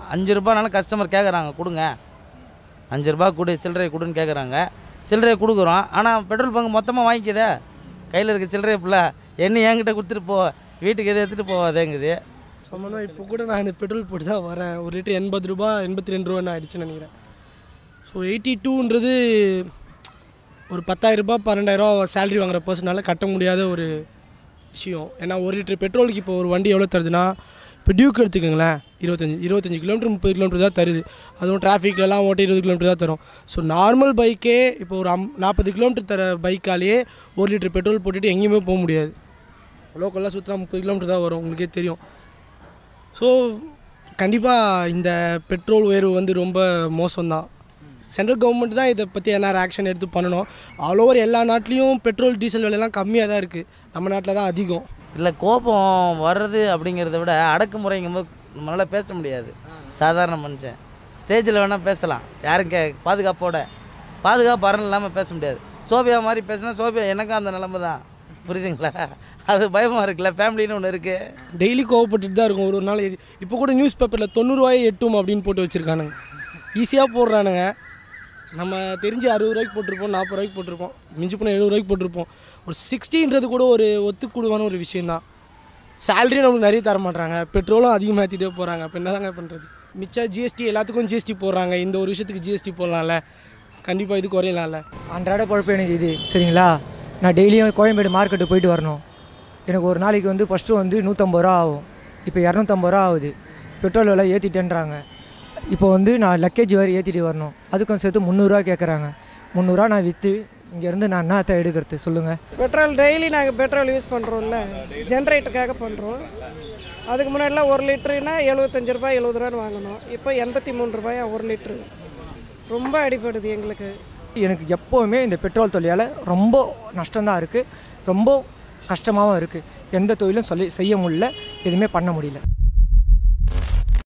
அஞ்சு ரூபானாலும் கஸ்டமர் கேட்குறாங்க கொடுங்க அஞ்சு ரூபா கொடு சில்லறை கொடுன்னு கேட்குறாங்க சில்லறையை கொடுக்குறோம் ஆனால் பெட்ரோல் பங்க் மொத்தமாக வாங்கிக்குதே கையில் இருக்க சில்லறையை ஃபுல்லாக என்ன என்கிட்ட கொடுத்துட்டு போ வீட்டுக்கு எதை எடுத்துகிட்டு போவாதேங்குது சம்மந்தம் இப்போ கூட நான் பெட்ரோல் போட்டு தான் வரேன் ஒரு லிட்டர் எண்பது ரூபா எண்பத்தி ரெண்டு ரூபான்னு ஆயிடுச்சுன்னு நினைக்கிறேன் ஸோ எயிட்டி டூன்றது ஒரு பத்தாயிரம் ரூபாய் பன்னெண்டாயிரம் சேலரி வாங்குற பர்சனால கட்ட முடியாத ஒரு விஷயம் ஏன்னா ஒரு லிட்டர் பெட்ரோலுக்கு இப்போ ஒரு வண்டி எவ்வளோ தருதுன்னா இப்போ டியூக் எடுத்துக்கோங்களேன் இருபத்தஞ்சி இருபத்தஞ்சி கிலோமீட்டர் முப்பது கிலோமீட்டர் தான் தருது அதுவும் டிராஃபிக்லலாம் ஓட்டி இருபது கிலோமீட்டர் தான் தரும் ஸோ நார்மல் பைக்கே இப்போ ஒரு அம் நாற்பது கிலோமீட்டர் தர பைக்காலேயே ஒரு லிட்டர் பெட்ரோல் போட்டுட்டு எங்கேயுமே போக முடியாது லோக்கல்லாம் சுற்றினா முப்பது கிலோமீட்டர் தான் வரும் உங்களுக்கே தெரியும் ஸோ கண்டிப்பாக இந்த பெட்ரோல் உயர்வு வந்து ரொம்ப மோசம்தான் சென்ட்ரல் கவர்மெண்ட் தான் இதை பற்றி என்ன ஆக்ஷன் எடுத்து பண்ணணும் ஆல் ஓவர் எல்லா நாட்டிலையும் பெட்ரோல் டீசல் விலையெல்லாம் கம்மியாக தான் இருக்குது நம்ம நாட்டில் தான் அதிகம் இல்லை கோபம் வர்றது அப்படிங்கிறத விட அடக்குமுறைங்கும்போது நம்மளால் பேச முடியாது சாதாரண மனுஷன் ஸ்டேஜில் வேணால் பேசலாம் யாரும் கே பாதுகாப்போட பாதுகாப்பு அரண் இல்லாமல் பேச முடியாது சோபியா மாதிரி பேசினா சோபியா எனக்கும் அந்த நிலமை தான் புரியுதுங்களா அது பயமாக இருக்குல்ல ஃபேமிலின்னு ஒன்று இருக்குது டெய்லி கோவப்பட்டுட்டு தான் இருக்கும் ஒரு ஒரு நாள் இப்போ கூட நியூஸ் பேப்பரில் தொண்ணூறுவாயை எட்டும் அப்படின்னு போட்டு வச்சுருக்கானுங்க ஈஸியாக போடுறானுங்க நம்ம தெரிஞ்சு அறுபது ரூபாய்க்கு போட்டிருப்போம் நாற்பது ரூபாய்க்கு போட்டிருப்போம் மிஞ்சி போனால் எழுபது ரூபாய்க்கு போட்டிருப்போம் ஒரு சிக்ஸ்டின்றது கூட ஒரு ஒத்துக்கூடுவான ஒரு விஷயந்தான் சேலரியும் நம்மளுக்கு நிறைய தர மாட்டாங்க பெட்ரோலும் அதிகமாக ஏற்றிட்டே போகிறாங்க அப்போ என்னதாங்க பண்ணுறது மிச்சம் ஜிஎஸ்டி எல்லாத்துக்கும் ஜிஎஸ்டி போடுறாங்க இந்த ஒரு விஷயத்துக்கு ஜிஎஸ்டி போடலாம்ல கண்டிப்பாக இது குறையலாம்ல அன்றாட பொழப்பு எனக்கு இது சரிங்களா நான் டெய்லியும் கோயம்பேடு மார்க்கெட்டு போயிட்டு வரணும் எனக்கு ஒரு நாளைக்கு வந்து ஃபஸ்ட்டு வந்து நூற்றம்பது ரூபா ஆகும் இப்போ இரநூத்தம்பது ரூபா ஆகுது பெட்ரோல் விலை ஏற்றிட்டேன்றாங்க இப்போ வந்து நான் லக்கேஜ் வேறு ஏற்றிட்டு வரணும் அதுக்கும் சேர்த்து முந்நூறுரூவா கேட்குறாங்க முந்நூறுரூவா நான் விற்று இங்கேருந்து நான் என்னத்தை எடுக்கிறது சொல்லுங்கள் பெட்ரோல் டெய்லி நாங்கள் பெட்ரோல் யூஸ் பண்ணுறோம்ல ஜென்ரேட்டருக்காக பண்ணுறோம் அதுக்கு முன்னாடிலாம் ஒரு லிட்டருனா எழுபத்தஞ்சு ரூபாய் எழுபது ரூபான்னு வாங்கணும் இப்போ எண்பத்தி மூணு ரூபாயா ஒரு லிட்ரு ரொம்ப அடிபடுது எங்களுக்கு எனக்கு எப்போவுமே இந்த பெட்ரோல் தொழிலால் ரொம்ப நஷ்டம்தான் இருக்குது ரொம்ப கஷ்டமாகவும் இருக்குது எந்த தொழிலும் சொல்லி செய்ய முடியல எதுவுமே பண்ண முடியல